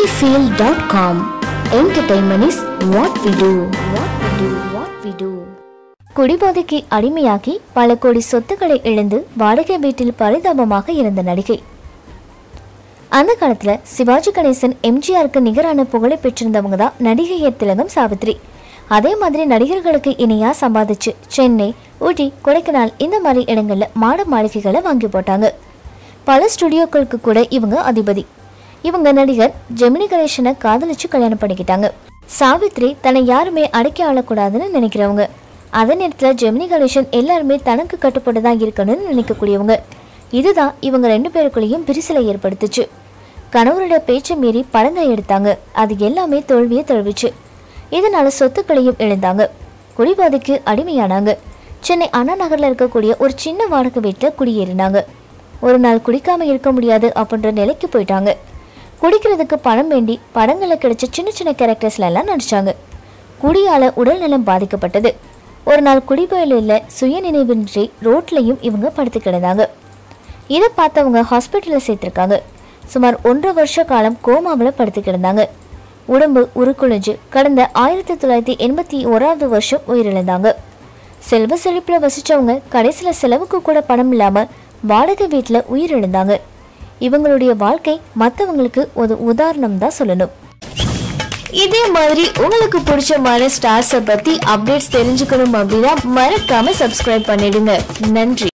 weefeel.com Entertainment is what we do. What we do. What we do. குடிபோதைக்கு அடிமையாகி பல கோடி சொத்துக்களை இழந்து வாடகை வீட்டில் பரிதாபமாக இருந்த நடிகை அந்த காலத்துல சிவாஜி கணேசன் எம்ஜிஆருக்கு நிகரான புகழை பெற்றிருந்தவங்க தான் நடிகையர் திலகம் சாவித்ரி அதே மாதிரி நடிகர்களுக்கு இணையா சம்பாதிச்சு சென்னை ஊட்டி கொடைக்கானல் இந்த மாதிரி இடங்கள்ல மாட மாளிகைகளை வாங்கி போட்டாங்க பல ஸ்டுடியோக்களுக்கு கூட இவங்க அதிபதி இவங்க நடிகர் ஜெமினி கணேசனை காதலிச்சு கல்யாணம் பண்ணிக்கிட்டாங்க சாவித்ரி தன்னை யாருமே அடக்கி ஆளக்கூடாதுன்னு நினைக்கிறவங்க அதே நேரத்தில் ஜெமினி கணேசன் எல்லாருமே தனக்கு கட்டுப்பட்டு தான் இருக்கணும்னு நினைக்கக்கூடியவங்க இதுதான் இவங்க ரெண்டு பேருக்குள்ளேயும் விரிசலை ஏற்படுத்துச்சு கணவரோட பேச்சை மீறி படங்கள் எடுத்தாங்க அது எல்லாமே தோல்வியை தழுவிச்சு இதனால சொத்துக்களையும் இழந்தாங்க குடிபாதைக்கு அடிமையானாங்க சென்னை அண்ணா நகர்ல இருக்கக்கூடிய ஒரு சின்ன வாடகை வீட்டில் குடியேறினாங்க ஒரு நாள் குடிக்காம இருக்க முடியாது அப்படின்ற நிலைக்கு போயிட்டாங்க குடிக்கிறதுக்கு பணம் வேண்டி படங்களில் கிடைச்ச சின்ன சின்ன கேரக்டர்ஸ்ல எல்லாம் நடிச்சாங்க குடியால உடல்நலம் பாதிக்கப்பட்டது ஒரு நாள் குடிபோயில சுய நினைவின்றி ரோட்லையும் இவங்க படுத்து கிடந்தாங்க இதை பார்த்தவங்க ஹாஸ்பிட்டலில் சேர்த்துருக்காங்க சுமார் ஒன்றரை வருஷ காலம் கோமாவில் படுத்து கிடந்தாங்க உடம்பு உருக்குலைஞ்சு கடந்த ஆயிரத்தி தொள்ளாயிரத்தி எண்பத்தி ஓராவது வருஷம் உயிரிழந்தாங்க செல்வ செழிப்பில் வசிச்சவங்க கடைசியில் செலவுக்கு கூட பணம் இல்லாமல் வாடகை வீட்டில் உயிரிழந்தாங்க இவங்களுடைய வாழ்க்கை மற்றவங்களுக்கு ஒரு உதாரணம் தான் சொல்லணும் இதே மாதிரி உங்களுக்கு பிடிச்சமான ஸ்டார்ஸை பற்றி அப்டேட்ஸ் தெரிஞ்சுக்கணும் அப்படின்னா மறக்காம சப்ஸ்கிரைப் பண்ணிடுங்க நன்றி